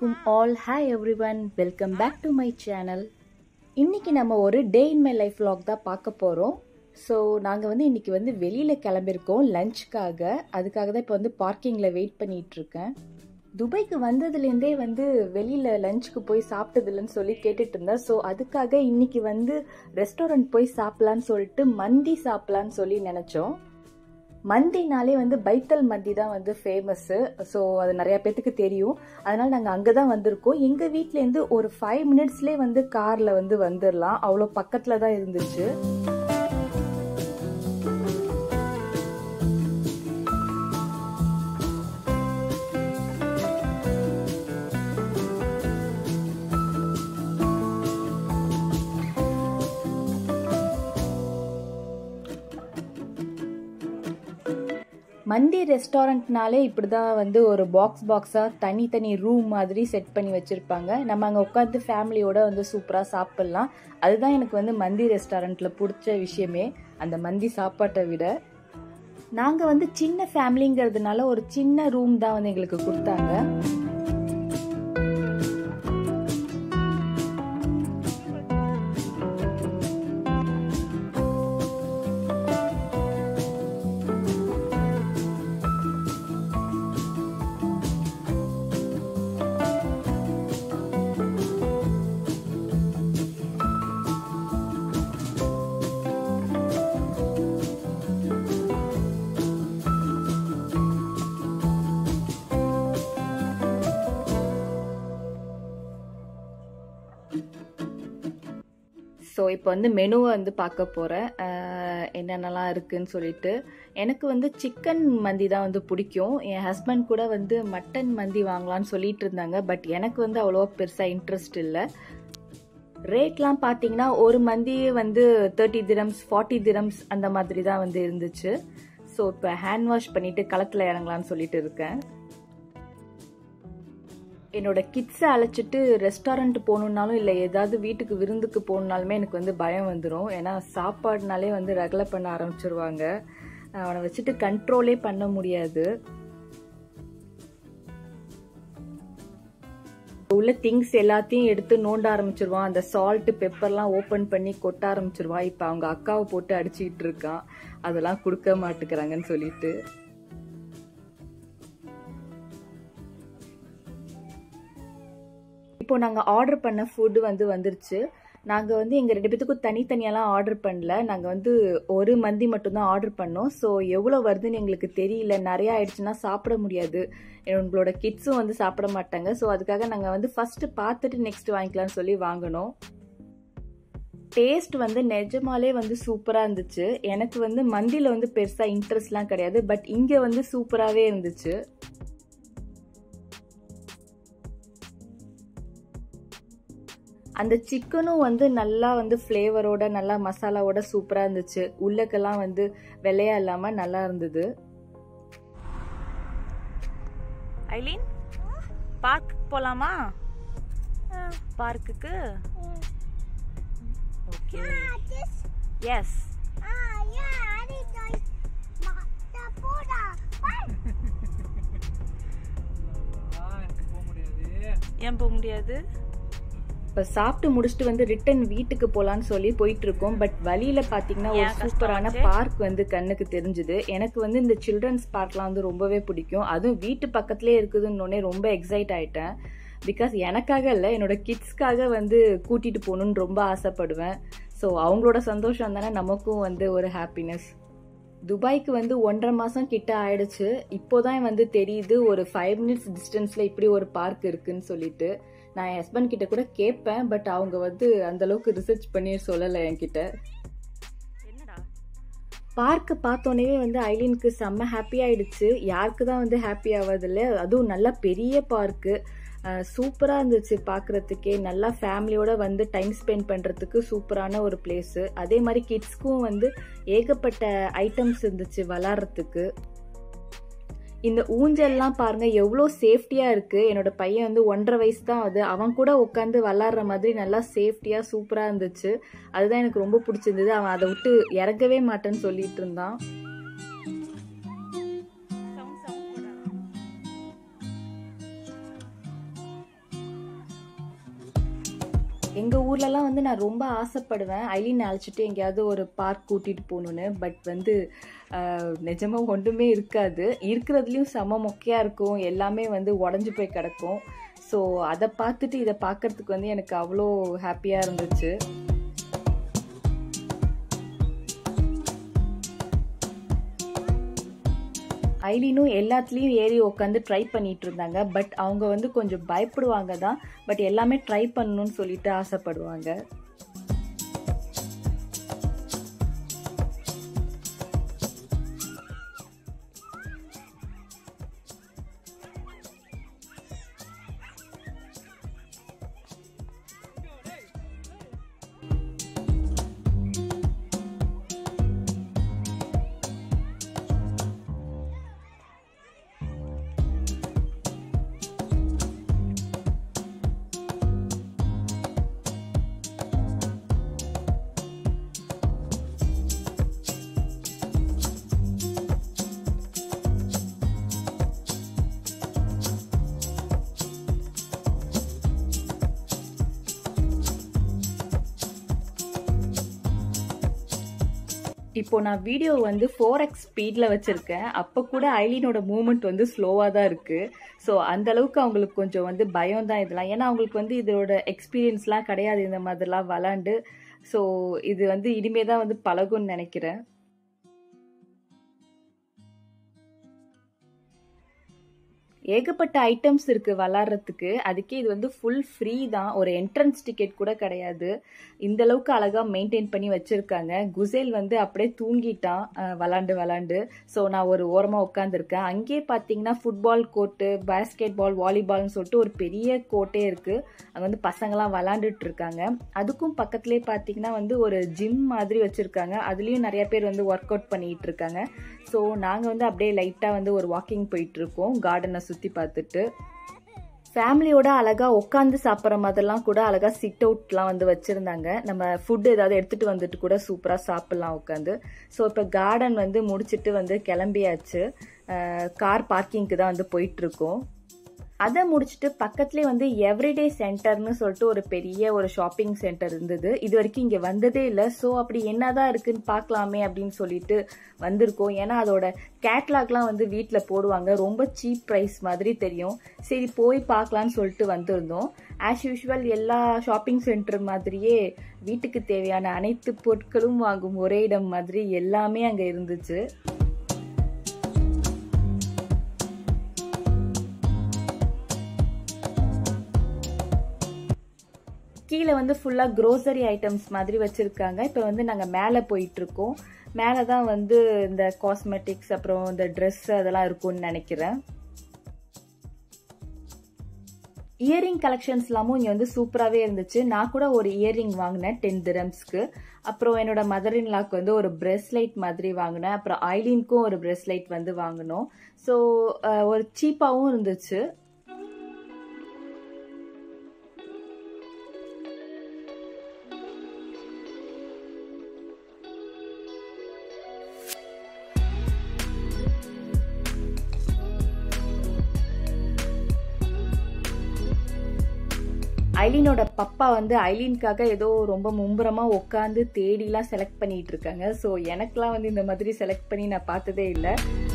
அலைக்கும் all hi everyone welcome back to my channel இன்னைக்கு நம்ம ஒரு day in my life vlog தான் பார்க்க போகிறோம் ஸோ நாங்கள் வந்து இன்னைக்கு வந்து வெளியில் கிளம்பியிருக்கோம் லஞ்சுக்காக அதுக்காக தான் இப்போ வந்து பார்க்கிங்கில் வெயிட் பண்ணிட்டு இருக்கேன் துபாய்க்கு வந்ததுலேருந்தே வந்து வெளியில் லஞ்சுக்கு போய் சாப்பிட்டதில்லன்னு சொல்லி கேட்டுட்டு இருந்தேன் ஸோ அதுக்காக இன்னைக்கு வந்து ரெஸ்டாரண்ட் போய் சாப்பிட்லான்னு சொல்லிட்டு மந்தி சாப்பிட்லான்னு சொல்லி நினச்சோம் மந்தினாலே வந்து பைத்தல் மந்தி தான் வந்து ஃபேமஸ்ஸு ஸோ அது நிறைய பேத்துக்கு தெரியும் அதனால நாங்கள் அங்கே தான் வந்திருக்கோம் எங்கள் வீட்டிலேருந்து ஒரு ஃபைவ் மினிட்ஸ்லேயே வந்து காரில் வந்து வந்துடலாம் அவ்வளோ பக்கத்தில் தான் இருந்துச்சு மந்தி ரெஸ்டாரண்ட்னாலே இப்படி தான் வந்து ஒரு பாக்ஸ் பாக்ஸாக தனித்தனி ரூம் மாதிரி செட் பண்ணி வச்சுருப்பாங்க நம்ம அங்கே உட்காந்து ஃபேமிலியோட வந்து சூப்பராக சாப்பிட்லாம் அதுதான் எனக்கு வந்து மந்தி ரெஸ்டாரண்ட்டில் பிடிச்ச விஷயமே அந்த மந்தி சாப்பாட்டை விட நாங்கள் வந்து சின்ன ஃபேமிலிங்கிறதுனால ஒரு சின்ன ரூம் தான் வந்து எங்களுக்கு கொடுத்தாங்க ஸோ இப்போ வந்து மெனுவை வந்து பார்க்க போகிறேன் என்னென்னலாம் இருக்குன்னு சொல்லிட்டு எனக்கு வந்து சிக்கன் மந்தி தான் வந்து பிடிக்கும் என் ஹஸ்பண்ட் கூட வந்து மட்டன் மந்தி வாங்கலாம்னு சொல்லிட்டு இருந்தாங்க பட் எனக்கு வந்து அவ்வளோவா பெருசாக இன்ட்ரெஸ்ட் இல்லை ரேட்லாம் பார்த்தீங்கன்னா ஒரு மந்தி வந்து தேர்ட்டி திரம்ஸ் ஃபார்ட்டி திரம்ஸ் அந்த மாதிரி தான் வந்து இருந்துச்சு ஸோ இப்போ ஹேண்ட் வாஷ் பண்ணிவிட்டு களத்தில் இறங்கலான்னு சொல்லிட்டு இருக்கேன் என்னோட கிட்ஸை அழைச்சிட்டு ரெஸ்டாரண்ட் போகணுன்னாலும் இல்லை ஏதாவது வீட்டுக்கு விருந்துக்கு போகணுன்னாலுமே எனக்கு வந்து பயம் வந்துடும் ஏன்னா சாப்பாடுனாலே வந்து ரகலை பண்ண ஆரம்பிச்சிருவாங்க அவனை வச்சுட்டு கண்ட்ரோலே பண்ண முடியாது உள்ள திங்ஸ் எல்லாத்தையும் எடுத்து நோண்ட ஆரம்பிச்சிருவான் அந்த சால்ட் பெப்பர்லாம் ஓப்பன் பண்ணி கொட்ட ஆரம்பிச்சிருவான் இப்போ அவங்க அக்காவை போட்டு அடிச்சுக்கிட்டு இருக்கான் அதெல்லாம் கொடுக்க மாட்டேங்கிறாங்கன்னு சொல்லிட்டு இப்போ நாங்கள் ஆர்டர் பண்ண ஃபுட்டு வந்து வந்துருச்சு நாங்கள் வந்து எங்கள் ரெண்டு பேத்துக்கும் தனித்தனியெல்லாம் ஆர்டர் பண்ணல நாங்கள் வந்து ஒரு மந்தி மட்டும்தான் ஆர்டர் பண்ணோம் ஸோ எவ்வளோ வருதுன்னு எங்களுக்கு தெரியல நிறையா ஆயிடுச்சுன்னா சாப்பிட முடியாது உங்களோட கிட்ஸும் வந்து சாப்பிட மாட்டாங்க ஸோ அதுக்காக நாங்கள் வந்து ஃபஸ்ட்டு பார்த்துட்டு நெக்ஸ்ட் வாங்கிக்கலாம்னு சொல்லி வாங்கினோம் டேஸ்ட் வந்து நிஜமாலே வந்து சூப்பராக இருந்துச்சு எனக்கு வந்து மந்தியில் வந்து பெருசாக இன்ட்ரெஸ்ட்லாம் கிடையாது பட் இங்கே வந்து சூப்பராகவே இருந்துச்சு அந்த சிக்கனும் வந்து நல்லா வந்து ஃப்ளேவரோட நல்லா மசாலாவோட சூப்பராக இருந்துச்சு உள்ளக்கெல்லாம் வந்து வெள்ளையா இல்லாமல் நல்லா இருந்தது ஐலீன் பார்க் போலாமா பார்க்குக்கு ஓகே எஸ் ஏன் போக முடியாது இப்போ சாப்பிட்டு முடிச்சுட்டு வந்து ரிட்டன் வீட்டுக்கு போகலான்னு சொல்லி போயிட்டு இருக்கோம் பட் வழியில பார்த்தீங்கன்னா ஒரு சூப்பரான பார்க் வந்து கண்ணுக்கு தெரிஞ்சுது எனக்கு வந்து இந்த சில்ட்ரன்ஸ் பார்க்லாம் வந்து ரொம்பவே பிடிக்கும் அதுவும் வீட்டு பக்கத்துலேயே இருக்குதுன்னு ரொம்ப எக்ஸைட் ஆயிட்டேன் பிகாஸ் எனக்காக இல்லை என்னோட கிட்ஸ்க்காக வந்து கூட்டிட்டு போகணுன்னு ரொம்ப ஆசைப்படுவேன் ஸோ அவங்களோட சந்தோஷம் தானே நமக்கும் வந்து ஒரு ஹாப்பினஸ் துபாய்க்கு வந்து ஒன்றரை மாதம் கிட்ட ஆயிடுச்சு இப்போதான் வந்து தெரியுது ஒரு ஃபைவ் மினிட்ஸ் டிஸ்டன்ஸில் இப்படி ஒரு பார்க் இருக்குன்னு சொல்லிட்டு நான் என் ஹஸ்பண்ட் கிட்ட கூட கேட்பேன் பட் அவங்க வந்து அந்த அளவுக்கு ரிசர்ச் பண்ணி சொல்லலை என்கிட்ட பார்க்கு பார்த்தோன்னே வந்து ஐலினுக்கு செம்ம ஹாப்பி ஆயிடுச்சு யாருக்கு தான் வந்து ஹாப்பி ஆகாதில்ல அதுவும் நல்லா பெரிய பார்க்கு சூப்பராக இருந்துச்சு பார்க்குறதுக்கே நல்லா ஃபேமிலியோட வந்து டைம் ஸ்பெண்ட் பண்ணுறதுக்கு சூப்பரான ஒரு பிளேஸு அதே மாதிரி கிட்ஸ்க்கும் வந்து ஏகப்பட்ட ஐட்டம்ஸ் இருந்துச்சு விளாட்றதுக்கு இந்த ஊஞ்சல்லாம் பாருங்க எவ்வளோ சேஃப்டியாக இருக்குது என்னோட பையன் வந்து ஒன்றரை வயசு தான் அது அவன் கூட உட்காந்து விளாட்ற மாதிரி நல்லா சேஃப்டியாக சூப்பராக இருந்துச்சு அதுதான் எனக்கு ரொம்ப பிடிச்சிருந்தது அவன் அதை விட்டு இறங்கவே மாட்டேன்னு சொல்லிட்டு இருந்தான் எங்கள் ஊர்லலாம் வந்து நான் ரொம்ப ஆசைப்படுவேன் ஐலின் அழைச்சிட்டு எங்கேயாவது ஒரு பார்க் கூட்டிகிட்டு போகணுன்னு பட் வந்து நிஜமாக ஒன்றுமே இருக்காது இருக்கிறதுலையும் செம மொக்கையாக இருக்கும் எல்லாமே வந்து உடஞ்சி போய் கிடக்கும் ஸோ அதை பார்த்துட்டு இதை பார்க்கறதுக்கு வந்து எனக்கு அவ்வளோ ஹாப்பியாக இருந்துச்சு ஐலினும் எல்லாத்துலேயும் ஏறி உட்காந்து ட்ரை பண்ணிட்டு இருந்தாங்க பட் அவங்க வந்து கொஞ்சம் பயப்படுவாங்க தான் பட் எல்லாமே ட்ரை பண்ணணும்னு சொல்லிட்டு ஆசைப்படுவாங்க இப்போ நான் வீடியோ வந்து ஃபோர் எக்ஸ் ஸ்பீடில் வச்சுருக்கேன் அப்போ கூட ஐலினோட மூமெண்ட் வந்து ஸ்லோவாக தான் இருக்குது ஸோ அந்த அளவுக்கு அவங்களுக்கு கொஞ்சம் வந்து பயம் தான் இதெல்லாம் ஏன்னா அவங்களுக்கு வந்து இதோட எக்ஸ்பீரியன்ஸ்லாம் கிடையாது இந்த மாதிரிலாம் விளாண்டு ஸோ இது வந்து இனிமே தான் வந்து பழகும்னு நினைக்கிறேன் ஏகப்பட்ட ஐட்டம்ஸ் இருக்கு விளாட்றதுக்கு அதுக்கே இது வந்து ஃபுல் ஃப்ரீ தான் ஒரு என்ட்ரன்ஸ் டிக்கெட் கூட கிடையாது இந்த அளவுக்கு அழகா மெயின்டைன் பண்ணி வச்சிருக்காங்க குசேல் வந்து அப்படியே தூங்கிட்டான் விளாண்டு விளாண்டு ஸோ நான் ஒரு ஓரமா உட்காந்துருக்கேன் அங்கேயே பார்த்தீங்கன்னா ஃபுட்பால் கோர்ட்டு பேஸ்கெட் பால் வாலிபால்னு சொல்லிட்டு ஒரு பெரிய கோர்ட்டே இருக்கு அங்கே வந்து பசங்களாம் விளாண்டுட்டு இருக்காங்க அதுக்கும் பக்கத்துலேயே பார்த்தீங்கன்னா வந்து ஒரு ஜிம் மாதிரி வச்சிருக்காங்க அதுலேயும் நிறைய பேர் வந்து ஒர்க் அவுட் பண்ணிட்டு இருக்காங்க ஸோ நாங்கள் வந்து அப்படியே லைட்டாக வந்து ஒரு வாக்கிங் போயிட்டு இருக்கோம் கார்டனை சுற்றி பார்த்துட்டு ஃபேமிலியோட அழகாக உட்காந்து சாப்பிட்ற மாதிரிலாம் கூட அழகாக சிட் அவுட்லாம் வந்து வச்சுருந்தாங்க நம்ம ஃபுட்டு ஏதாவது எடுத்துகிட்டு வந்துட்டு கூட சூப்பராக சாப்பிட்லாம் உட்காந்து ஸோ இப்போ கார்டன் வந்து முடிச்சுட்டு வந்து கிளம்பியாச்சு கார் பார்க்கிங்க்கு தான் வந்து போயிட்டுருக்கோம் அதை முடிச்சுட்டு பக்கத்துலேயே வந்து எவ்ரிடே சென்டர்னு சொல்லிட்டு ஒரு பெரிய ஒரு ஷாப்பிங் சென்டர் இருந்தது இது வரைக்கும் இங்கே வந்ததே இல்லை ஸோ அப்படி என்னதான் இருக்குன்னு பார்க்கலாமே அப்படின்னு சொல்லிட்டு வந்திருக்கோம் ஏன்னா அதோட கேட்லாக்லாம் வந்து வீட்டில் போடுவாங்க ரொம்ப சீப் ப்ரைஸ் மாதிரி தெரியும் சரி போய் பார்க்கலான்னு சொல்லிட்டு வந்திருந்தோம் ஆஸ் யூஷுவல் எல்லா ஷாப்பிங் சென்டர் மாதிரியே வீட்டுக்கு தேவையான அனைத்து பொருட்களும் வாங்கும் ஒரே இடம் மாதிரி எல்லாமே அங்கே இருந்துச்சு கீழே வந்து ஃபுல்லாக க்ரோசரி ஐட்டம்ஸ் மாதிரி வச்சுருக்காங்க இப்போ வந்து நாங்கள் மேலே போயிட்டுருக்கோம் மேலே தான் வந்து இந்த காஸ்மெட்டிக்ஸ் அப்புறம் இந்த ட்ரெஸ் அதெல்லாம் இருக்கும்னு நினைக்கிறேன் இயரிங் கலெக்ஷன்ஸ்லாமும் இங்கே வந்து சூப்பராகவே இருந்துச்சு நான் கூட ஒரு இயரிங் வாங்கினேன் டென் திரம்ஸ்க்கு அப்புறம் என்னோட மதர் இன் லாக்கு வந்து ஒரு பிரெஸ்லைட் மாதிரி வாங்கினேன் அப்புறம் ஐலின்க்கும் ஒரு பிரெஸ்லைட் வந்து வாங்கினோம் ஸோ ஒரு சீப்பாகவும் இருந்துச்சு ஐலினோட பப்பா வந்து ஐலின்காக ஏதோ ரொம்ப மும்புறமா உட்காந்து தேடிலாம் செலக்ட் பண்ணிட்டு இருக்காங்க ஸோ எனக்குலாம் வந்து இந்த மாதிரி செலக்ட் பண்ணி நான் பார்த்ததே இல்லை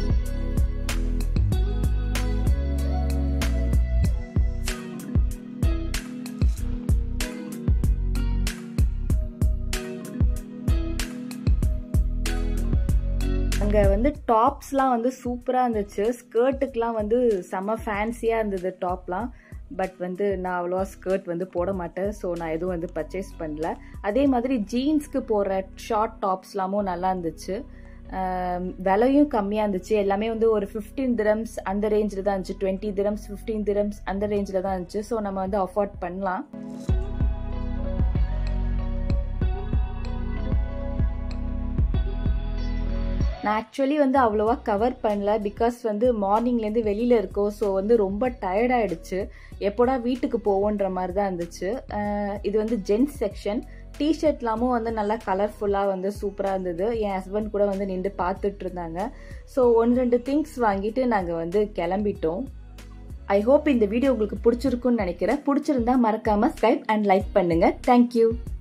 அங்கே வந்து டாப்ஸ்லாம் வந்து சூப்பராக இருந்துச்சு ஸ்கர்ட்டுக்கெலாம் வந்து செம்ம ஃபேன்சியாக இருந்தது டாப்லாம் பட் வந்து நான் அவ்வளோவா ஸ்கர்ட் வந்து போட மாட்டேன் ஸோ நான் எதுவும் வந்து பர்ச்சேஸ் பண்ணல அதே மாதிரி ஜீன்ஸ்க்கு போடுற ஷார்ட் டாப்ஸ்லாமும் நல்லா இருந்துச்சு விலையும் கம்மியாக இருந்துச்சு எல்லாமே வந்து ஒரு ஃபிஃப்டீன் திரம்ஸ் அந்த ரேஞ்சில் தான் இருந்துச்சு டுவெண்ட்டி திரம்ஸ் ஃபிஃப்டீன் திரம்ஸ் அந்த ரேஞ்சில் தான் இருந்துச்சு ஸோ நம்ம வந்து அஃபோர்ட் பண்ணலாம் நான் ஆக்சுவலி வந்து அவ்வளோவா கவர் பண்ணல பிகாஸ் வந்து மார்னிங்லேருந்து வெளியில் இருக்கோம் ஸோ வந்து ரொம்ப டயர்டாயிடுச்சு எப்போடா வீட்டுக்கு போவோன்ற மாதிரி தான் இருந்துச்சு இது வந்து ஜென்ஸ் செக்ஷன் டிஷர்ட்லாமும் வந்து நல்லா கலர்ஃபுல்லாக வந்து சூப்பராக இருந்தது என் ஹஸ்பண்ட் கூட வந்து நின்று பார்த்துட்டு இருந்தாங்க ஸோ ஒன்று ரெண்டு திங்ஸ் வாங்கிட்டு நாங்கள் வந்து கிளம்பிட்டோம் ஐ ஹோப் இந்த வீடியோ உங்களுக்கு பிடிச்சிருக்கும்னு நினைக்கிறேன் பிடிச்சிருந்தா மறக்காம ஸ்கைப் அண்ட் லைக் பண்ணுங்க தேங்க்யூ